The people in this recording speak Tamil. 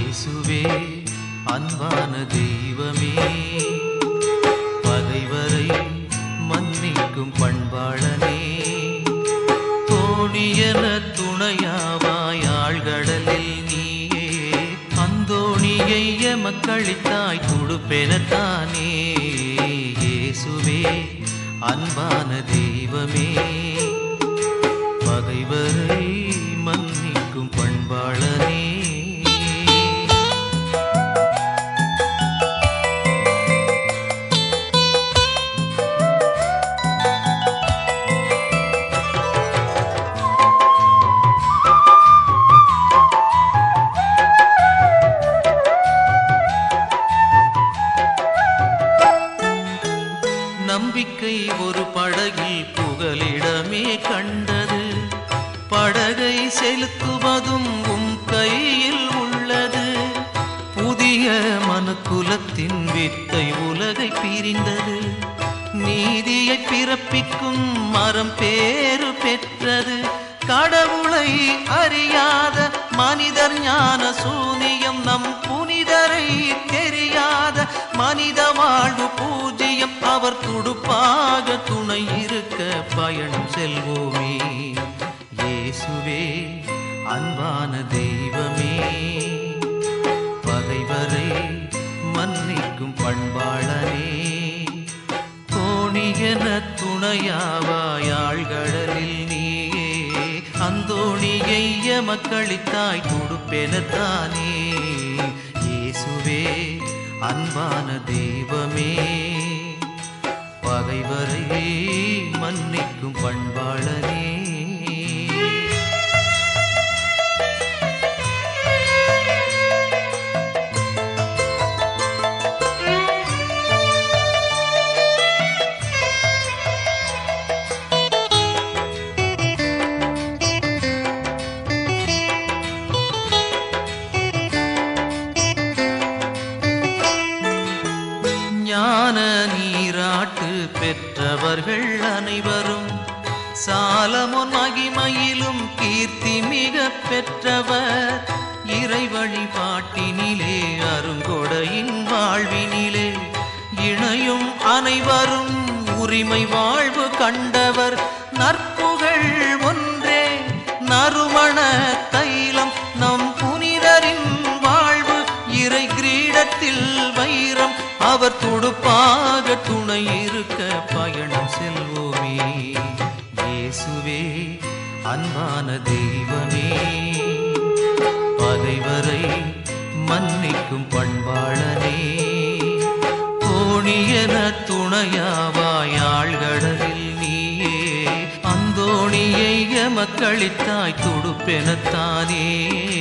இயேசுவே அன்பான தெய்வமே பகைவரை மன்னிக்கும் பண்பாளனே தோணியன துணையாவாய் ஆழ்கடலில் நீயே அந்தோணியை எமக்களித்தாய் துடுப்பெனத்தானே இயேசுவே அன்பான தெய்வமே பகைவரை மன்னிக்கும் பண்பாளனே நம்பிக்கை ஒரு படகில் புகலிடமே கண்டது படகை செலுத்துவதும் உம் கையில் உள்ளது புதிய மனுக்குலத்தின் வித்தை உலகை பிரிந்தது நீதியை பிறப்பிக்கும் மரம் பேறு பெற்றது கடவுளை அறியாத மனிதர் ஞான சூனியம் நம் புனிதரை தெரியாத மனித வாழ்வு பூஜ்யம் அவர் துடுப்பாக துணை இருக்க பயணம் செல்வோமே இயேசுவே அன்பான தெய்வமே பகைவரை மன்னிக்கும் பண்பாளனே தோணியன துணையாவாயாழ்கடலில் நீயே அந்தோணியை எமக்களித்தாய் துடுப்பெனத்தானே இயேசுவே அன்பான தெய்வமே பகைவரை மன்னிக்கும் பண்பாளனே ஞான நீராட்டு பெற்றவர்கள் அனைவரும் சாலமொன் மகிமையிலும் கீர்த்தி மிக பெற்றவர் இறை வழிபாட்டினிலே அருங்கொடையின் வாழ்வினிலே இணையும் அனைவரும் உரிமை வாழ்வு கண்டவர் நற்புகழ் ஒன்றே நறுமண தைலம் நம் புனிதரின் வாழ்வு இறை கிரீடத்தில் வைரம் அவர் துடுப்பாக துணை இருக்க பயணம் செல்வோமே இயேசுவே அன்பான தெய்வமே பகைவரை மன்னிக்கும் பண்பாளனே தோணியன துணையாவாயாழ்கடலில் நீயே அந்தோணியை எமக்களித்தாய் துடுப்பெனத்தானே